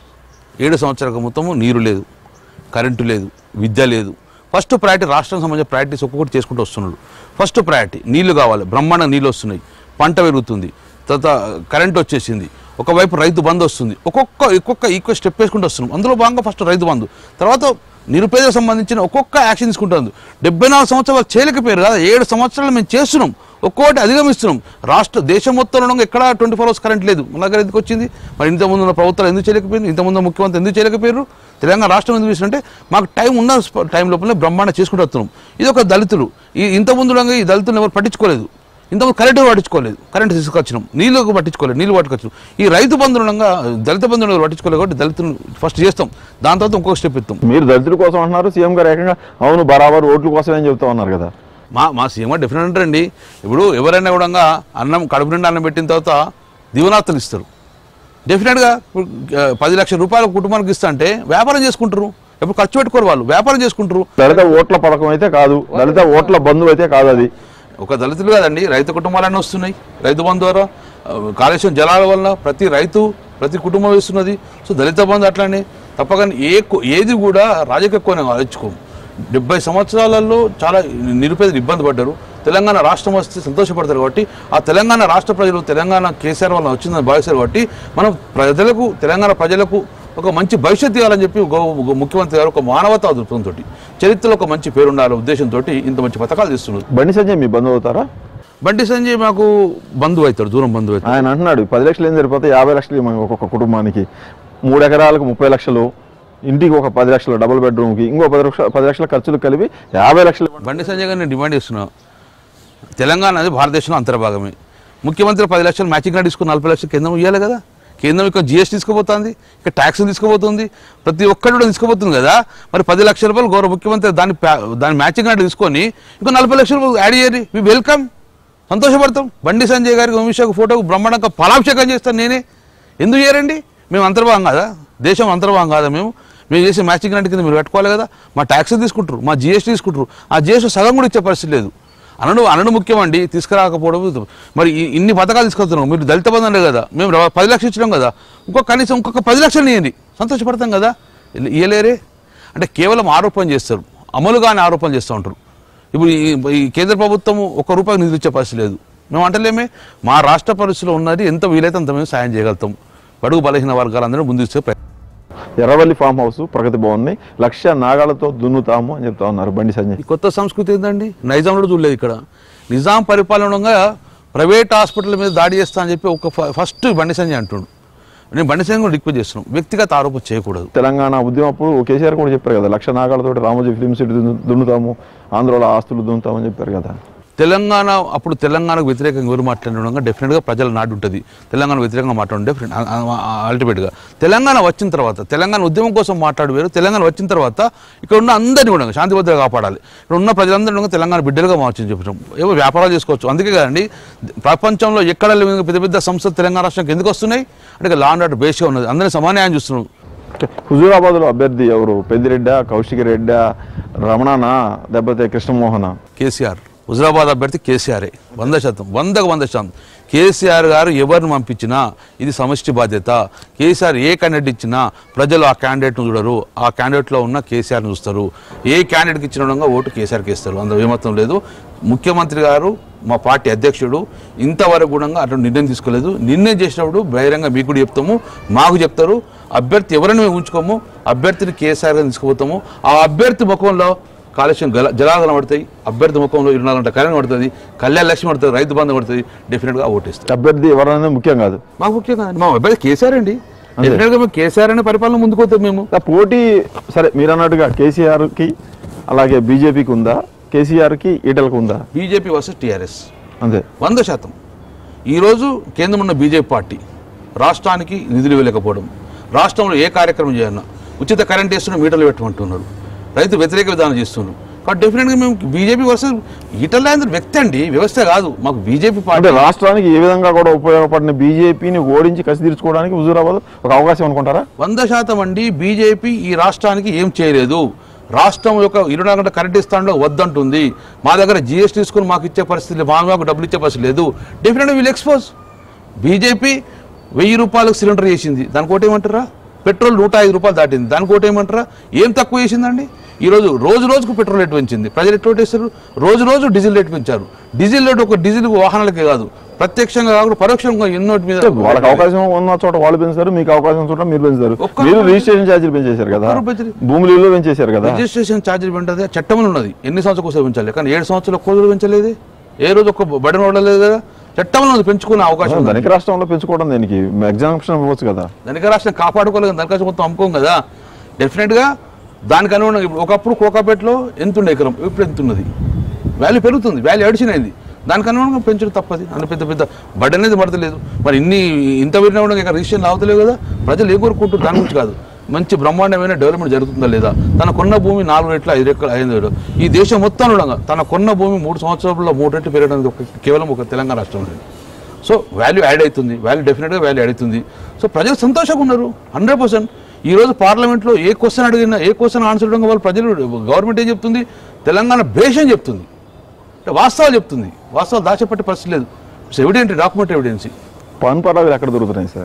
ఏడు సంవత్సరాల మొత్తము నీరు లేదు కరెంటు లేదు విద్య లేదు ఫస్ట్ ప్రయారిటీ రాష్ట్రం సంబంధించిన ప్రయారిటీస్ ఒక్కొక్కటి చేసుకుంటూ వస్తున్నాడు ఫస్ట్ ప్రయారిటీ నీళ్లు కావాలి బ్రహ్మాండ నీళ్ళు వస్తున్నాయి పంట పెరుగుతుంది తర్వాత కరెంట్ వచ్చేసింది ఒకవైపు రైతు బంధు వస్తుంది ఒక్కొక్క ఒక్కొక్క ఈక్వల్ స్టెప్ వేసుకుంటూ వస్తున్నాం అందులో భాగంగా ఫస్ట్ రైతు బంధు తర్వాత నిరుపేదకు సంబంధించిన ఒక్కొక్క యాక్షన్ తీసుకుంటుంది డెబ్బై నాలుగు సంవత్సరాలు చేయలేకపోయారు కదా ఏడు సంవత్సరాలు మేము చేస్తున్నాం ఒక్కొక్కటి అధిగమిస్తున్నాం రాష్ట్ర దేశం మొత్తంలో ఉండగా ఎక్కడ ట్వంటీ ఫోర్ అవర్స్ కరెంట్ లేదు మన దగ్గర ఎందుకు వచ్చింది మరి ఇంతకుముందు ఉన్న ప్రభుత్వాలు ఎందుకు చేయలేకపోయింది ఇంతకుముందు ముఖ్యమంత్రి ఎందుకు చేయలేకపోయారు తెలంగాణ రాష్ట్రం ఎందుకు చేసినంటే మాకు టైం ఉన్న స్ప- టైం లోపలనే బ్రహ్మాండ చేసుకుంటూ వస్తున్నాం ఇది ఒక దళితులు ఈ ఇంతకుముందు ఉండగా ఈ దళితులు ఎవరు పట్టించుకోలేదు ఇంతకుముందు కరెంటు పట్టించుకోలేదు కరెంటు తీసుకొచ్చినాం నీళ్ళు పట్టించుకోలేదు నీళ్ళు పట్టుకొచ్చినాం ఈ రైతు బంధువులంగా దళిత బంధువులు ఎవరు పట్టించుకోలేదు కాబట్టి దళితులు ఫస్ట్ చేస్తాం దాని తర్వాత ఇంకొక స్టెప్ ఎత్తాం మీరు దళితుల కోసం అంటున్నారు సీఎం గారు ఏకంగా అవును బరాబర్ ఓట్ల కోసమే అని చెప్తా ఉన్నారు కదా మా మా సీఎం డెఫినెట్ అంటారండి ఇప్పుడు ఎవరైనా కూడా అన్నం కడుపు నిండా అన్నం పెట్టిన తర్వాత దివనార్తలు ఇస్తారు డెఫినెట్గా ఇప్పుడు, ఆ, పది లక్షల రూపాయల కుటుంబానికి ఇస్తా అంటే వ్యాపారం చేసుకుంటారు ఎప్పుడు ఖర్చు పెట్టుకోరు వాళ్ళు వ్యాపారం చేసుకుంటారు దళిత ఓట్ల పథకం అయితే కాదు దళిత ఓట్ల బంధువు అయితే కాదు అది ఒక దళితులు కాదండి రైతు కుటుంబాలన్నీ వస్తున్నాయి రైతు బంధు ద్వారా ఆ, కాళేశ్వరం జలాల వల్ల ప్రతి రైతు ప్రతి కుటుంబం వేస్తున్నది సో దళిత బంధు అట్లానే తప్పకుండా ఏ కు- ఏది కూడా రాజకీయ కోణం ఆలోచుకోము డెబ్బై సంవత్సరాలలో చాలా నిరుపేదలు ఇబ్బంది పడ్డారు తెలంగాణ రాష్ట్రం వస్తే సంతోషపడతారు కాబట్టి ఆ తెలంగాణ రాష్ట్ర ప్రజలు తెలంగాణ కేసీఆర్ వల్ల వచ్చిందని భావిస్తారు కాబట్టి మనం ప్రజలకు తెలంగాణ ప్రజలకు ఒక మంచి భవిష్యత్తు ఇవ్వాలని చెప్పి గౌ- గౌ- ముఖ్యమంత్రి గారు ఒక మానవతా దృక్పథంతో చరిత్రలో ఒక మంచి పేరు ఉండాలనే ఉద్దేశంతో ఇంత మంచి పథకాలు తీస్తున్నారు బండి సంజయ్ మీ బంధువు అవుతారా బండి సంజయ్ మాకు బంధువు అవుతాడు దూరం బంధువు అవుతాడు ఆయన అంటున్నాడు పది లక్షలు ఏం సరిపోతే యాభై లక్షలు ఇవ్వమని ఒక్కొక్క కుటుంబానికి మూడు ఎకరాలకు ముప్పై లక్షలు ఇంటికి ఒక పది లక్షలు డబుల్ బెడ్రూమ్కి ఇంకో పది లక్షల పది లక్షల ఖర్చులు కలిపి యాభై లక్షలు ఇవ్వండి. బండి సంజయ్ గారు నేను డిమాండ్ చేస్తున్నా తెలంగాణ అనేది భారతదేశంలో అంతర్భాగమే ముఖ్యమంత్రి పది లక్షలు మ్యాచింగ్ కార్డు తీసుకుని నలభై లక్షలు కేంద్రం ఇవ్వాలి కదా కేంద్రం ఇక్కడ జిఎస్టీ తీసుకుపోతుంది ఇక్కడ ట్యాక్స్ తీసుకుపోతుంది ప్రతి ఒక్కటి కూడా తీసుకుపోతుంది కదా మరి పది లక్షల రూపాయలు గౌరవ ముఖ్యమంత్రి దాని ప్యా- దాని మ్యాచింగ్ కార్డు తీసుకొని ఇంకో నలభై లక్షల రూపాయలు యాడ్ చేయరు మీ వెల్కమ్ సంతోషపడతాం బండి సంజయ్ గారికి వంశకు ఫోటోకు బ్రహ్మాండంగా పలాభిషేకం చేస్తాను నేనే ఎందుకు చేయరండి మేము అంతర్భాగం కాదా దేశం అంతర్భాగం కాదా మేము మేము చేసే మ్యాచింగ్ గ్రాంట్ కింద మీరు కట్టుకోవాలి కదా మా ట్యాక్స్ తీసుకుంటారు మా జిఎస్టీ తీసుకుంటారు ఆ జిఎస్టీ సగం కూడా ఇచ్చే పరిస్థితి లేదు అనడు అనడు ముఖ్యమండి తీసుకురాకపోవడం మరి ఈ- ఇన్ని పథకాలు తీసుకొస్తున్నాం మీరు దళిత బంధు కదా మేము ర- పది లక్షలు ఇచ్చినాం కదా ఇంకొక కనీసం ఇంకొక పది లక్షలు ఇవ్వండి సంతోషపడతాం కదా ఇ- ఇయ్యలేరే అంటే కేవలం ఆరోపణ చేస్తారు అమలుగానే ఆరోపణ చేస్తూ ఉంటారు ఇప్పుడు ఈ- ఈ కేంద్ర ప్రభుత్వం ఒక్క రూపాయి నిధులు ఇచ్చే పరిస్థితి లేదు మేము అంటలేమే మా రాష్ట్ర పరిస్థితిలో ఉన్నది ఎంత వీలైతే అంత మేము సాయం చేయగలుగుతాం బడుగు బలహీన వర్గాలందరూ ముందు ఇచ్చే ప్రయత్నం ఎర్రవల్లి ఫామ్ హౌస్ ప్రగతి భవన్ని లక్ష నాగాలతో దున్నుతాము అని చెప్తా ఉన్నారు బండి సంజయ్ ఈ కొత్త సంస్కృతి ఏంటండి నైజాంలో చూడలేదు ఇక్కడ నిజాం పరిపాలనగా ప్రైవేట్ హాస్పిటల్ మీద దాడి చేస్తా అని చెప్పి ఒక ఫ- ఫస్ట్ బండి సంజయ్ అంటుండు నేను బండి సంజయ్ కూడా రిక్వెస్ట్ చేస్తున్నాం వ్యక్తిగత ఆరోపణ చేయకూడదు తెలంగాణ ఉద్యమం అప్పుడు కేసీఆర్ కూడా చెప్పారు కదా లక్ష నాగాలతో రామోజీ ఫిలిం సిటీ దున్ను- దున్నుతాము ఆంధ్రలో ఆస్తులు దున్నుతామని చెప్పారు కదా తెలంగాణ అప్పుడు తెలంగాణకు వ్యతిరేకంగా ఎవరు మాట్లాడడం డెఫినెట్గా ప్రజల నాడు ఉంటుంది తెలంగాణ వ్యతిరేకంగా మాట్లాడడం డెఫినెట్ అల్టిమేట్గా తెలంగాణ వచ్చిన తర్వాత తెలంగాణ ఉద్యమం కోసం మాట్లాడు వేరు తెలంగాణ వచ్చిన తర్వాత ఇక్కడ ఉన్న అందరినీ కూడా శాంతి భద్రత కాపాడాలి ఇక్కడ ఉన్న ప్రజలందరినీ కూడా తెలంగాణ బిడ్డలుగా మార్చి చెప్పడం ఏవో వ్యాపారాలు చేసుకోవచ్చు అందుకే కదండి ప్రపంచంలో ఎక్కడ లేని పెద్ద పెద్ద సంస్థలు తెలంగాణ రాష్ట్రానికి ఎందుకు వస్తున్నాయి అంటే లా అండ్ ఆర్డర్ బేస్గా ఉన్నది అందరినీ సమాన్యాయం చూస్తున్నాం హుజూరాబాద్లో అభ్యర్థి ఎవరు పెద్దిరెడ్డా కౌశిక్ రెడ్డా రమణనా లేకపోతే కృష్ణమోహన కేసీఆర్ హుజరాబాద్ అభ్యర్థి కేసీఆరే వంద శాతం వందకు వంద శాతం కేసీఆర్ గారు ఎవరిని పంపించినా ఇది సమష్టి బాధ్యత కేసీఆర్ ఏ క్యాండిడేట్ ఇచ్చినా ప్రజలు ఆ క్యాండిడేట్ను చూడరు ఆ క్యాండిడేట్లో ఉన్న కేసీఆర్ని చూస్తారు ఏ క్యాండిడేట్కి ఇచ్చిన విధంగా ఓటు కేసీఆర్కి ఇస్తారు అందులో ఏమర్థం లేదు ముఖ్యమంత్రి గారు మా పార్టీ అధ్యక్షుడు ఇంతవరకు కూడా అటువంటి నిర్ణయం తీసుకోలేదు నిర్ణయం చేసినప్పుడు బహిరంగ మీకు కూడా చెప్తాము మాకు చెప్తారు అభ్యర్థి ఎవరైనా మేము ఉంచుకోము అభ్యర్థిని కేసీఆర్గా తీసుకుపోతాము ఆ అభ్యర్థి ముఖంలో కాలుష్యం గల జలాగలం పడతాయి అభ్యర్థి ముఖంలో ఇరవై నాలుగు గంటల కళ్యాణం పడుతుంది కళ్యాణ లక్ష్మి పడుతుంది రైతు బంధం పడుతుంది డెఫినెట్గా ఓటేస్తారు అభ్యర్థి ఎవరనేది ముఖ్యం కాదు మాకు ముఖ్యంగా మా అబ్బాయి కేసీఆర్ అండి డెఫినెట్గా మేము కేసీఆర్ అనే పరిపాలన ముందుకు పోతాం మేము ఆ పోటీ సరే మీరు అన్నట్టుగా కేసీఆర్కి అలాగే బీజేపీకి ఉందా కేసీఆర్కి ఈటలకు ఉందా బీజేపీ వర్సెస్ టీఆర్ఎస్ అంతే వంద శాతం ఈరోజు కేంద్రం ఉన్న బీజేపీ పార్టీ రాష్ట్రానికి నిధులు ఇవ్వలేకపోవడం రాష్ట్రంలో ఏ కార్యక్రమం చేయాలన్నా ఉచిత కరెంట్ వేస్తున్న మీటర్లు పెట్టమంటున్నారు రైతు వ్యతిరేక విధానం చేస్తున్నారు కాబట్టి డెఫినెట్గా మేము బీజేపీ వర్సెస్ ఈటర్లాంధ్ర వ్యక్తి అండి వ్యవస్థ కాదు మాకు బీజేపీ అంటే పార్టీ రాష్ట్రానికి ఏ విధంగా కూడా ఉపయోగపడిన బీజేపీని ఓడించి కసి తీర్చుకోవడానికి హుజూరాబాద్ ఒక అవకాశం అనుకుంటారా వంద శాతం అండి బీజేపీ ఈ రాష్ట్రానికి ఏం చేయలేదు రాష్ట్రం యొక్క ఇరవై నాలుగు గంటల కరెంట్ ఇస్తాండో వద్దంటుంది మా దగ్గర జిఎస్టీ తీసుకుని మాకు ఇచ్చే పరిస్థితి లేదు మా మాకు డబ్బులు ఇచ్చే పరిస్థితి లేదు డెఫినెట్గా వీళ్ళు ఎక్స్పోజ్ బీజేపీ వెయ్యి రూపాయలకు సిలిండర్ చేసింది దానికి ఒకటి ఏమంటారా పెట్రోల్ నూట ఐదు రూపాయలు దాటింది దానికి ఒకటి ఏమంటారా ఏం తక్కువ చేసిందండి ఈరోజు రోజు రోజుకు పెట్రోల్ రేటు పెంచింది ప్రజలు ఎట్లా ఓటేస్తారు రోజు రోజు డీజిల్ రేటు పెంచారు డీజిల్ రేటు ఒక డీజిల్ వాహనాలకే కాదు ప్రత్యక్షంగా కాకుండా పరోక్షంగా ఎన్నో మీద వాళ్ళకి అవకాశం ఉన్న చోట వాళ్ళు పెంచుతారు మీకు అవకాశం చోట మీరు పెంచుతారు ఒక్క మీరు రూపాయి- రిజిస్ట్రేషన్ ఛార్జీలు పెంచేశారు కదా ఒక్క రూపాయి పెంచలేదు. భూములు ఇల్లు పెంచేశారు కదా రిజిస్ట్రేషన్ ఛార్జీలు పెంటది చట్టంలో ఉన్నది ఎన్ని సంవత్సరాలు కోసం పెంచాలి కానీ ఏడు సంవత్సరాలు కోదులు పెంచలేదు ఏ రోజు ఒక్క బడిన పడలేదు కదా చట్టంలో ఉంది పెంచుకునే అవకాశం ఉంది. ధనిక రాష్ట్రంలో పెంచుకోవడం దేనికి ఎగ్జామ్షన్ ఇవ్వచ్చు కదా ధనిక రాష్ట్రం కాపాడుకోలేదు ధనిక మొత్తం అమ్ముకోం కదా డెఫినెట్గా దానికి అనుగుణంగా ఇప్పుడు ఒకప్పుడు కోకాపేటలో ఎంత ఉండే ఎకరం ఇప్పుడు ఎంత ఉన్నది వాల్యూ పెరుగుతుంది వాల్యూ అడిచినది దానికి అనుగుణంగా పెంచడం తప్పది అంత పెద్ద పెద్ద బడ్ అనేది పడతలేదు మరి ఇన్ని ఇంత పెరిగినా కూడా ఇక్కడ రిజిస్ట్రేషన్ అవుతలేవు కదా ప్రజలు ఏ కోరుకుంటారు దాని గురించి కాదు మంచి బ్రహ్మాండమైన డెవలప్మెంట్ జరుగుతుందా లేదా తన కొన్న భూమి నాలుగు రెట్లు ఐదు రెట్లు ఐదు రెట్లు ఈ దేశం మొత్తం ఉండగా తన కొన్న భూమి మూడు సంవత్సరాల్లో మూడు రెట్లు పెరగడం అనేది ఒక కేవలం ఒక తెలంగాణ రాష్ట్రంలో సో వాల్యూ యాడ్ అవుతుంది వాల్యూ డెఫినెట్గా వాల్యూ యాడ్ అవుతుంది సో ప్రజలు సంతోషంగా ఉన్నారు హండ్రెడ్ పర్సెంట్ ఈ రోజు పార్లమెంట్లో ఏ క్వశ్చన్ అడిగినా ఏ క్వశ్చన్ ఆన్సర్ ఇవ్వడం వాళ్ళు ప్రజలు గవర్నమెంట్ ఏం చెప్తుంది తెలంగాణ భేషం చెప్తుంది అంటే వాస్తవాలు చెప్తుంది వాస్తవాలు దాచిపెట్టే పరిస్థితి లేదు ఇట్స్ ఎవిడెంట్ డాక్యుమెంట్ ఎవిడెన్సీ పాన్ పరాగులు ఎక్కడ దొరుకుతున్నాయి సార్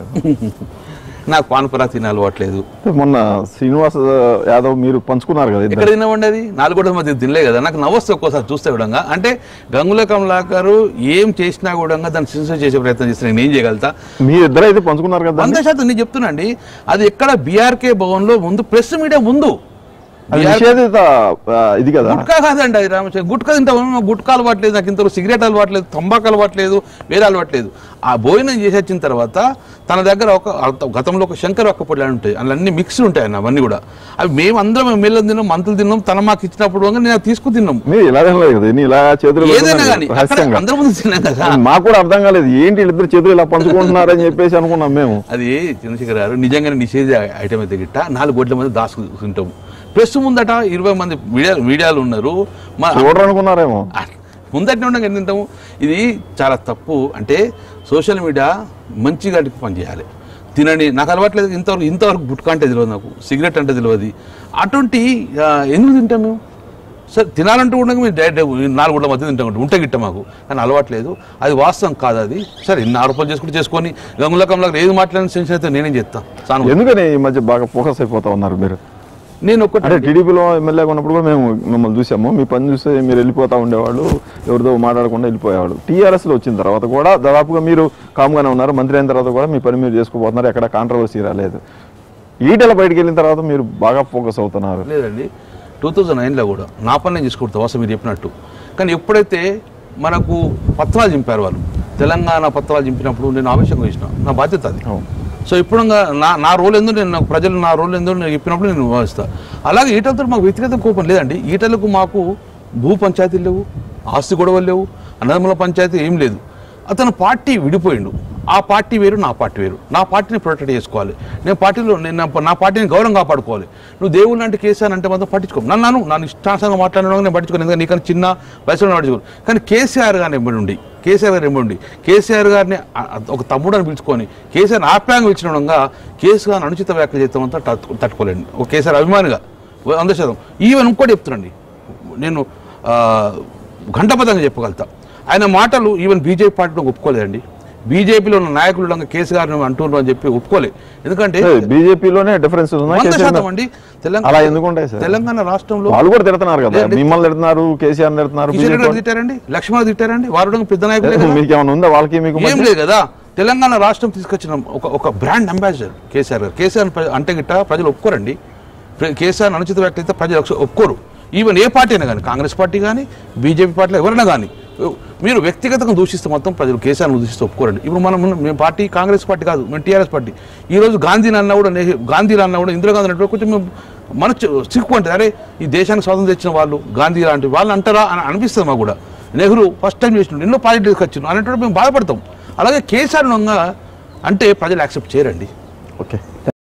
నాకు పాన్పురా తినే అలవాటు లేదు మొన్న శ్రీనివాస్ యాదవ్ మీరు పంచుకున్నారు కదా ఎక్కడ ఇద్దరు తినవండి అది నాలుగోడ మధ్య తినలే కదా నాకు నవ్వొస్తే ఒక్కోసారి చూస్తే విధంగా అంటే గంగుల కమలాకరు ఏం చేసినా కూడా దాన్ని సిన్సియర్ చేసే ప్రయత్నం చేస్తే నేను ఏం చేయగలుగుతా మీ ఇద్దరు అయితే పంచుకున్నారు కదా వంద శాతం నేను చెప్తున్నా అది ఎక్కడ బీఆర్కే భవన్ లో ముందు ప్రెస్ మీడియా ముందు అది BRK నిషేధిత ఆ, ఇది కదా గుట్కా కాదండి అది రామచంద్ర గుట్కా తింటాము గుట్కా అలవాట్లేదు నాకు ఇంతవరకు సిగరెట్ అలవాట్లేదు తంబాకు అలవాట్లేదు వేరే అలవాట్లేదు ఆ భోజనం చేసి వచ్చిన తర్వాత తన దగ్గర ఒక అత- గతంలో ఒక శంకర్ ఒక్క పొడి ఉంటాయి అందులో అన్ని మిక్స్ ఉంటాయి అన్న అవన్నీ కూడా అవి మేము అందరం ఎమ్మెల్యే తిన్నాం మంత్రులు తిన్నాం తన మాకు ఇచ్చినప్పుడు కనుక నేను అది తీసుకుని తిన్నాం మీరు ఇలా తినలేదు కదా ఎన్ని ఇలా చేతులు ఏదైనా పెట్టుకున్నారు కానీ రహస్యంగా అందరి ముందు తిన్నాం కదా మాకు కూడా అర్థం కాలేదు ఏంటి వీళ్ళిద్దరు చేతులు ఇలా పంచుకుంటున్నారని చెప్పేసి అనుకున్నాం మేము అది చంద్రశేఖర్ గారు నిజంగానే నిషేధ ఐటమ్ అయితే గిట్ట నాలుగు గోట్ల మంది దాచుకుంటాము ప్రెస్ ముందట ఇరవై మంది మీడియా మీడియాలు ఉన్నారు మా చూడరు అనుకున్నారేమో ముందటి ఉండగా ఎన్ని తింటాము ఇది చాలా తప్పు అంటే సోషల్ మీడియా మంచిగా పనిచేయాలి తినని నాకు అలవాట్లేదు ఇంతవరకు ఇంతవరకు గుట్కా అంటే తెలియదు నాకు సిగరెట్ అంటే తెలియదు అటువంటి ఆ, ఎందుకు తింటాం మేము సరే తినాలంటూ ఉండగా మేము డైరెక్ట్ నాలుగు గుడ్ల మధ్య తింటాం ఉంటే గిట్ట మాకు కానీ అలవాట్లేదు అది వాస్తవం కాదు అది సరే ఇన్ని ఆరోపణలు చేసుకుంటూ చేసుకొని గంగుల కమలకు ఏది మాట్లాడిన సెన్షన్ అయితే నేనేం చేస్తాను సాను ఎందుకని ఈ మధ్య బాగా ఫోకస్ అయిపోతా ఉన్నారు మీరు నేను ఒక్కటి అంటే టీడీపీలో ఎమ్మెల్యేగా ఉన్నప్పుడు కూడా మేము మిమ్మల్ని చూసాము మీ పని చూస్తే మీరు వెళ్ళిపోతా ఉండేవాళ్ళు ఎవరితో మాట్లాడకుండా వెళ్ళిపోయేవాళ్ళు టీఆర్ఎస్లో వచ్చిన తర్వాత కూడా దాదాపుగా మీరు కామ్గానే ఉన్నారు మంత్రి అయిన తర్వాత కూడా మీ పని మీరు చేసుకోబోతున్నారు ఎక్కడ కాంట్రవర్సీ రాలేదు ఈటెల బయటికి వెళ్ళిన తర్వాత మీరు బాగా ఫోకస్ అవుతున్నారు లేదండి టూ థౌజండ్ నైన్లో కూడా నా పని నేను చేసుకుంటా వాసం మీరు చెప్పినట్టు కానీ ఎప్పుడైతే మనకు పత్రాలు చింపారు వాళ్ళు తెలంగాణ పత్రాలు చింపినప్పుడు నేను ఆవేశంగా ఇచ్చిన నా బాధ్యత అది అవును. సో ఇప్పుడు ఇంకా నా నా రోల్ ఏందో నేను నాకు ప్రజలు నా రోల్ ఏందో నేను చెప్పినప్పుడు నేను భావిస్తా అలాగే ఈటలతో మాకు వ్యక్తిగత కోపం లేదండి ఈటలకు మాకు భూ పంచాయతీలు లేవు ఆస్తి గొడవలు లేవు అన్నదమ్ముల పంచాయతీ ఏం లేదు అతను పార్టీ విడిపోయిండు ఆ పార్టీ వేరు నా పార్టీ వేరు నా పార్టీని ప్రొటెక్ట్ చేసుకోవాలి నేను పార్టీలో నేను నా- నా పార్టీని గౌరవం కాపాడుకోవాలి నువ్వు దేవుడు లాంటి కేసీఆర్ అంటే మాత్రం పట్టించుకో నన్ను నన్ను నన్ను ఇష్టానుసంగా మాట్లాడడం నేను పట్టించుకోను ఎందుకంటే నీకన్నా చిన్న వయసులో పట్టించుకోను కానీ కేసీఆర్ గారిని ఎంబడి ఉండి కేసీఆర్ గారు ఎంబడి ఉండి కేసీఆర్ గారిని ఆ- ఆ ఒక తమ్ముడు అని పిలుచుకొని కేసీఆర్ ఆప్యాయంగా పిలిచిన కేసీఆర్ అనుచిత వ్యాఖ్యలు చేస్తాం అంతా తట్టు- తట్టుకోలేండి ఒక కేసీఆర్ అభిమానిగా వంద శాతం ఈవెన్ ఇంకోటి చెప్తున్నాండి నేను ఆ, ఘంటపదంగా చెప్పగలుగుతా ఆయన మాటలు ఈవెన్ బీజేపీ పార్టీలో ఒప్పుకోలేదండి బీజేపీలో ఉన్న నాయకులు కేసీఆర్ అంటున్నారు అని చెప్పి ఒప్పుకోలే ఎందుకంటే బీజేపీలోనే డిఫరెన్స్ వంద శాతం అండి తెలంగాణ అలా ఎందుకు ఉంటాయి సార్ తెలంగాణ రాష్ట్రంలో వాళ్ళు కూడా తిడుతున్నారు కదా లేదు. మిమ్మల్ని తిడుతున్నారు కేసీఆర్ తిడుతున్నారు కిషన్ రెడ్డి గారు బీజేపీ తిట్టారండి లక్ష్మణ్ తిట్టారండి వారు పెద్ద నాయకులే కదా మీకు ఏమైనా ఉందా వాళ్ళకి మీకు ఏం లేదు కదా తెలంగాణ రాష్ట్రం తీసుకొచ్చిన ఒక ఒక బ్రాండ్ అంబాసిడర్ కేసీఆర్ గారు కేసీఆర్ ప్ర- అంటే గిట్ట ప్రజలు ఒప్పుకోరండి ప్ర- కేసీఆర్ అనుచిత వ్యక్తి అయితే ప్రజలు ఒక్క- ఒప్పుకోరు ఈవెన్ ఏ పార్టీ అయినా కానీ కాంగ్రెస్ పార్టీ కానీ బీజేపీ పార్టీలో ఎవరైనా కానీ మీరు వ్యక్తిగతంగా దూషిస్తే మొత్తం ప్రజలు కేసీఆర్ను దూషిస్తే ఒప్పుకోరండి ఇప్పుడు మనం ఉన్న- మేము పార్టీ కాంగ్రెస్ పార్టీ కాదు మేము టీఆర్ఎస్ పార్టీ ఈ రోజు గాంధీని అన్నా కూడా నెహ్- గాంధీని అన్నా కూడా ఇందిరాగాంధీ అన్నట్టు కొంచెం మేము మన సిగ్గుంటుంది అరే ఈ దేశానికి స్వాతంత్రం తెచ్చిన వాళ్ళు గాంధీ లాంటి వాళ్ళు అంటారా అని అనిపిస్తుంది మాకు కూడా నెహ్రూ ఫస్ట్ టైం చేసినాడు ఎన్నో పార్టీ తీసుకొచ్చిన అనేటువంటి మేము బాధపడతాం అలాగే కేసీఆర్ అంటే ప్రజలు యాక్సెప్ట్ చేయరండి ఓకే